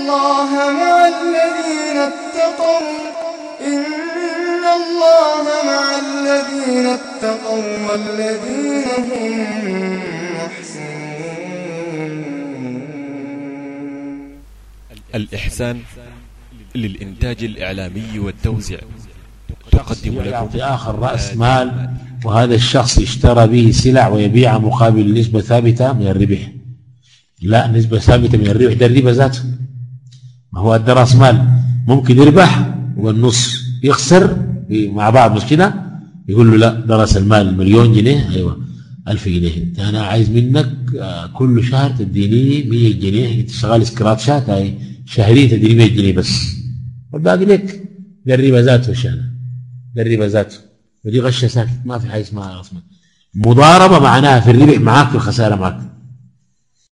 الله مع الذين اتقوا إن الله مع الذين اتقوا والذين هم محسنون الإحسان للإنتاج الإعلامي والتوزيع تقدم لكم يعطي آخر رأس مال وهذا الشخص اشترى به سلع ويبيع مقابل نسبة ثابتة من الربح لا نسبة ثابتة من الربح ده الربا ذاته ما هو ده راس مال ممكن يربح والنص يخسر مع بعض مش كده يقول له لا ده راس المال مليون جنيه ايوه ألف جنيه أنا عايز منك آه، كل شهر تديني 100 جنيه أنت شغال سكراتشات هاي شهريا تديني 100 جنيه بس والباقي لك ده الربا ذاته شان ده الربا ذاته ودي غشه ساكت ما في حاجه اسمها راس مال مضاربه معناها في الربح معاك في الخساره معاك